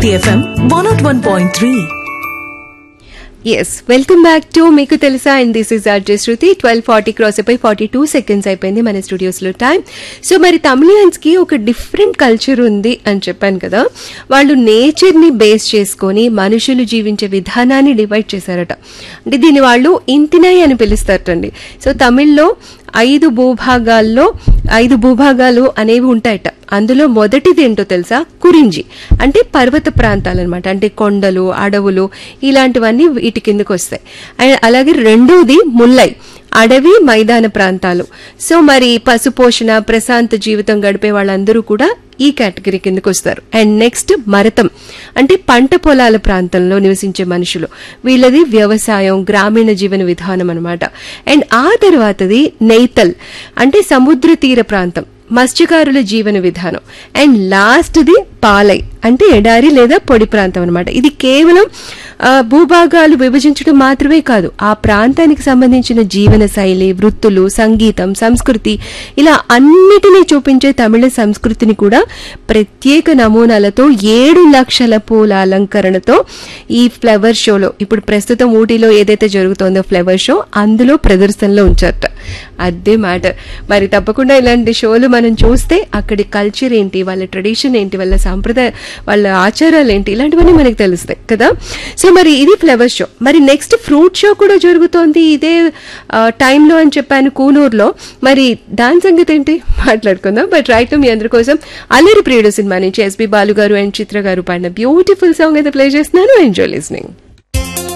Hit FM 101.3. Yes welcome back to మీకు తెలుసా and this is RJ Shruti twelve forty cross అయిపోయి forty two seconds అయిపోయింది మన స్టూడియోస్లో time so మరి తమిళియన్స్కి ఒక డిఫరెంట్ కల్చర్ ఉంది అని చెప్పాను కదా వాళ్ళు నేచర్ని బేస్ చేసుకొని మనుషులు జీవించే విధానాన్ని డివైడ్ చేశారట అంటే దీన్ని వాళ్ళు ఇంతినై అని పిలుస్తారటండి సో తమిళ్లో ఐదు భూభాగాల్లో ఐదు భూభాగాలు అనేవి ఉంటాయట అందులో మొదటిది ఏంటో తెలుసా కురించి అంటే పర్వత ప్రాంతాలు అనమాట అంటే కొండలు అడవులు ఇలాంటివన్నీ వీటి కిందకు వస్తాయి అండ్ అలాగే రెండోది ముల్లై అడవి మైదాన ప్రాంతాలు సో మరి పశుపోషణ ప్రశాంత జీవితం గడిపే వాళ్ళందరూ కూడా ఈ కేటగిరీ కిందకు వస్తారు అండ్ నెక్స్ట్ మరతం అంటే పంట పొలాల ప్రాంతంలో నివసించే మనుషులు వీళ్ళది వ్యవసాయం గ్రామీణ జీవన విధానం అనమాట అండ్ ఆ తర్వాతది నెయ్తల్ అంటే సముద్ర తీర ప్రాంతం మత్స్యకారుల జీవన విధానం అండ్ లాస్ట్ది పాలై అంటే ఎడారి లేదా పొడి ప్రాంతం అనమాట ఇది కేవలం ఆ, భూభాగాలు విభజించడం మాత్రమే కాదు ఆ ప్రాంతానికి సంబంధించిన జీవన శైలి వృత్తులు సంగీతం సంస్కృతి ఇలా అన్నిటినీ చూపించే తమిళ సంస్కృతిని కూడా ప్రత్యేక నమూనాలతో ఏడు లక్షల పూల అలంకరణతో ఈ ఫ్లవర్ షోలో ఇప్పుడు ప్రస్తుతం ఊటీలో ఏదైతే జరుగుతోందో ఫ్లవర్ షో అందులో ప్రదర్శనలో ఉంచారట అదే మ్యాటర్ మరి తప్పకుండా ఇలాంటి షోలు మనం చూస్తే అక్కడి కల్చర్ ఏంటి వాళ్ళ ట్రెడిషన్ ఏంటి వాళ్ళ సాంప్రదాయ వాళ్ళ ఆచారాలు ఏంటి ఇలాంటివన్నీ మనకి తెలుస్తాయి కదా సో మరి ఇది ఫ్లవర్ షో మరి నెక్స్ట్ ఫ్రూట్ షో కూడా జరుగుతోంది ఇదే ఆ, టైంలో అని చెప్పాను కూనూరులో మరి దాని సంగతి ఏంటి మాట్లాడుకుందాం బట్ రైట్ మీ అందరి కోసం అల్లరి ప్రియుడు సినిమా నుంచి ఎస్బి బాలు గారు అండ్ చిత్ర గారు పాడిన బ్యూటిఫుల్ సాంగ్ అయితే ప్లే చేస్తున్నాను ఎంజాయ్ లిస్నింగ్